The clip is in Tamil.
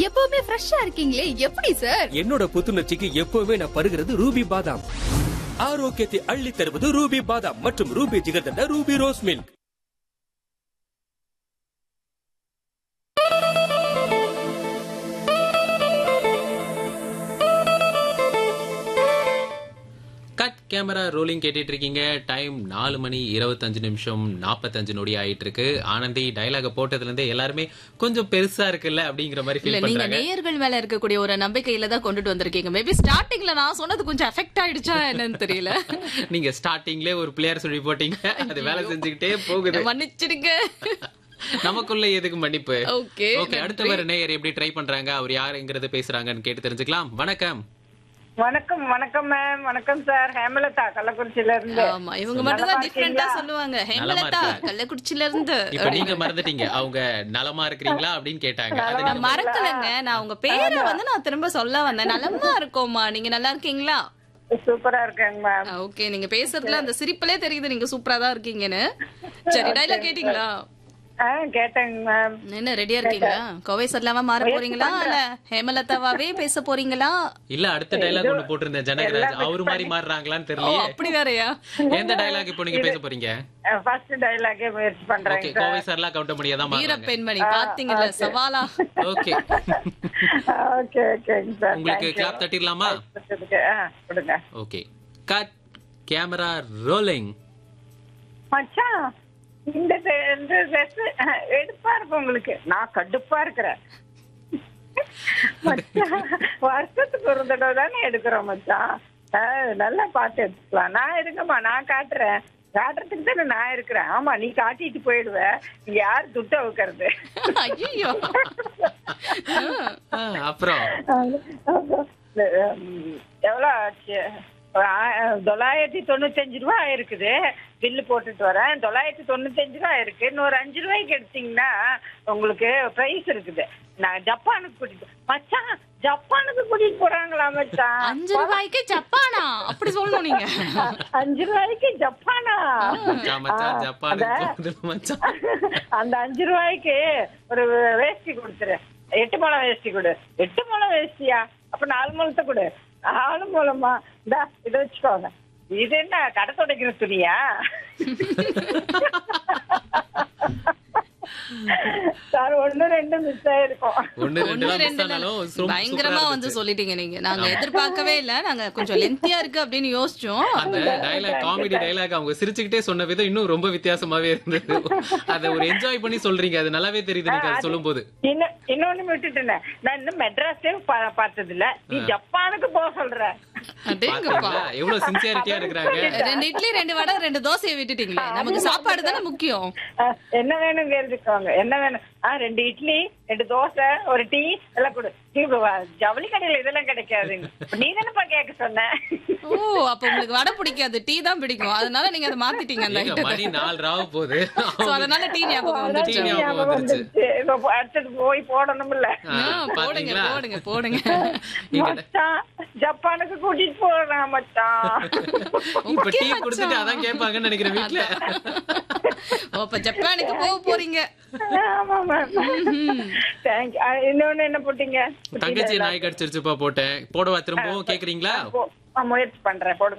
எப்பவுமே ஃப்ரெஷ்ஷா இருக்கீங்களே எப்படி சார் என்னோட புத்துணர்ச்சிக்கு எப்பவுமே நான் பருகிறது ரூபி பாதாம் ஆரோக்கியத்தை அள்ளி தருவது ரூபி பாதாம் மற்றும் Ruby jigarthanda Ruby rose milk cut camera rolling கேட்டுட்டு இருக்கீங்க டைம் நாலு மணி இருபத்தஞ்சு நிமிஷம் நாற்பத்தஞ்சு நொடி ஆயிட்டு இருக்கு ஆனந்தி டயலாக போட்டதுல இருந்தே எல்லாருமே கொஞ்சம் பெருசா இருக்குல்ல அப்படிங்கிற மாதிரி இல்ல ஃபீல் நீங்க பண்றாங்க நேயர்கள் மேல இருக்கக்கூடிய ஒரு நம்பிக்கையில தான் கொண்டுட்டு வந்திருக்கீங்க மேபி ஸ்டார்டிங்ல நான் சொன்னது கொஞ்சம் எஃபெக்ட் ஆயிடுச்சா என்னன்னு தெரியல நீங்க ஸ்டார்டிங்ல ஒரு பிளேயர் சொல்லி போட்டீங்க அது வேலை செஞ்சுக்கிட்டே போகுது மன்னிச்சிடுங்க நமக்குள்ள எதுக்கு மன்னிப்பு ஓகே ஓகே அடுத்த வர நேயர் எப்படி ட்ரை பண்றாங்க அவர் யாருங்கிறது பேசுறாங்கன்னு கேட்டு தெரிஞ்சுக்கலாம் வணக்கம் வணக்கம் வணக்கம் மேம் வணக்கம் சார் ஹேமலதா கள்ளக்குறிச்சியில இருந்து ஆமா இவங்க மட்டும் தான் நலமா டிஃபரெண்டா இருக்கீங்களா? சொல்லுவாங்க நலமா ஹேமலதா இருக்கேன். கள்ளக்குறிச்சில இருந்து இப்ப நீங்க மறந்துட்டீங்க அவங்க நலமா இருக்கிறீங்களா அப்படின்னு கேட்டாங்க அதை நான் மறக்கலங்க நான் உங்க பேரை வந்து நான் திரும்ப சொல்ல வந்தேன் நலமா இருக்கோமா நீங்க நல்லா இருக்கீங்களா சூப்பரா இருக்கேங்க மேம் ஓகே நீங்க பேசுறதுல அந்த சிரிப்பிலே தெரியுது நீங்க சூப்பரா தான் இருக்கீங்கன்னு சரி டைலாக் கேட்டீங்களா ஆ கேட்டேங்க மேம் என்ன ரெடியா இருக்கீங்களா கோவை சர்லாவா மாற போறீங்களா இல்ல ஹேமலதாவாவே பேச போறீங்களா இல்ல அடுத்த டைலாக் ஒண்ணு போட்டிருந்தேன் ஜனகராஜ் அவரு மாதிரி மாறுறாங்களான்னு ஓ தெரியலையே அப்படி வேறயா எந்த டைலாக் இப்போ நீங்க பேச போறீங்க ஃபர்ஸ்ட் டைலாகே முயற்சி ஓகே பண்றேங்க கோவை சார்லாம் கவுண்ட் பண்ணியா தான் வீர மாறுறாங்க பெண்மணி பாத்தீங்கல்ல சவாலா ஓகே ஓகே ஓகேங்க சார் உங்களுக்கு கிளாப் தட்டிடலாமா ஆ கொடுங்க ஓகே கட் கேமரா ரோலிங் மச்சான் இந்த dre- இந்த ட்ரெஸ் எடுப்பா இருக்கு உங்களுக்கு நான் கடுப்பா இருக்கிறேன் மச்சான் வருஷத்துக்கு ஒரு தடவை தானே எடுக்கிறோம் மச்சான் ஆ, நல்லா பார்த்து எடுத்துக்கலாம் நான் இருக்கேம்மா நான் காட்டுறேன் காட்டுறதுக்கு தானே நான் இருக்கிறேன் ஆமா நீ காட்டிட்டு போயிடுவ இங்க யார் துட்ட வைக்கிறது ஐயோ அப்புறம் எவ்வளோ ஆச்சு ஒரு ஆ- தொள்ளாயிரத்தி தொண்ணூத்தஞ்சு ரூபா இருக்குது பில்லு போட்டுட்டு வரேன் தொள்ளாயிரத்தி தொண்ணூத்தஞ்சு ரூபா இருக்கு இன்னொரு அஞ்சு ரூபாய்க்கு எடுத்தீங்கன்னா உங்களுக்கு பிரைஸ் இருக்குது நான் ஜப்பானுக்கு கூட்டிட்டு மச்சான் ஜப்பானுக்கு கூட்டிட்டு போறாங்களா மச்சான் அஞ்சு ரூபாய்க்கு ஜப்பானா அப்படி சொல்லணும் நீங்க அஞ்சு ரூபாய்க்கு ஜப்பானா மச்சான், மச்சான், ஜப்பானுக்கு அத- போகுது மச்சான். அந்த அஞ்சு ரூபாய்க்கு ஒரு வேஷ்டி கொடுத்துரு எட்டு முழம் வேஷ்டி கொடு எட்டு முழம் வேஷ்டியா அப்ப நாலு முழத்தை கொடு நாலு முழமா இந்தா இதை வச்சுக்கோங்க இது என்ன கடை துடைக்கிற துணியா சார் ஒண்ணு ரெண்டு மிஸ் ஆயிருக்கும் ஒண்ணு ரெண்டு ஒண்ணு மிஸ் ரெண்டு ஆனாலும் தானே. ரொம்ப பயங்கரமா சூப்பரா வந்து இருந்துச்சு. சொல்லிட்டீங்க நீங்க நாங்க எதிர்பார்க்கவே இல்ல நாங்க கொஞ்சம் லென்த்தியா இருக்கு அப்படின்னு யோசிச்சோம் அந்த டைலாக் காமெடி டைலாக் அவங்க சிரிச்சுக்கிட்டே சொன்ன விதம் இன்னும் ரொம்ப வித்தியாசமாவே இருந்தது அதை ஒரு என்ஜாய் பண்ணி சொல்றீங்க அது நல்லாவே தெரியுது நீங்க அதை சொல்லும் போது இன்னும் இன்னொன்னு விட்டுட்டேன் நான் இன்னும் மெட்ராஸே பா- பார்த்தது இல்ல நீ ஜப்பானுக்கு போக சொல்ற அடேங்கப்பா பாத்தீங்களா எவ்வளவு சின்சியாரிட்டியா இருக்கிறாங்க ரெண்டு இட்லி ரெண்டு வடை ரெண்டு தோசையை விட்டுட்டீங்களே நமக்கு சாப்பாடு தானே முக்கியம் அஹ், என்ன வேணும் தெரிஞ்சுக்கோங்க என்ன வேணும் ஆ ரெண்டு இட்லி ரெண்டு தோசை ஒரு டீ எல்லாம் கொடு டீ வ- ஜவுளி கடையில இதெல்லாம் கிடைக்காதுங்க நீ தானேப்பா கேட்க சொன்ன ஓ அப்ப உங்களுக்கு வடை பிடிக்காது டீ தான் பிடிக்கும் அதனால நீங்க அதை மாத்திட்டீங்க அந்த ஏங்க, மணி ஐட்டத்தை நாலு ராவ போகுது So, அதனால டீ ஞாபகம் டீ வந்துருச்சு ஞாபகம் ஞாபகம் வந்துருச்சு. வந்துருச்சு. இப்ப போ- அடுத்தது போய் போடணும்ல ஆ, ஆ, போடுங்க பாத்தீங்களா போடுங்க போடுங்க நீங்க மச்சான் ஜப்பானுக்கு கூட்டிட்டு போறான் மச்சான் இப்ப டீ குடுத்துட்டு அதான் கேட்பாங்கன்னு நினைக்கிறேன் வீட்டுல ஓ, அப்ப ஜப்பானுக்கு போக போறீங்க ஆமா மேம் தேங்க்யூ இன்னொன்னு என்ன போட்டீங்க தங்கச்சி நாய் கடிச்சிருச்சுப்பா போட்டேன் போடவா திரும்பவும் கேக்குறீங்களா போ- ஆ, முயற்சி பண்றேன் போடுங்க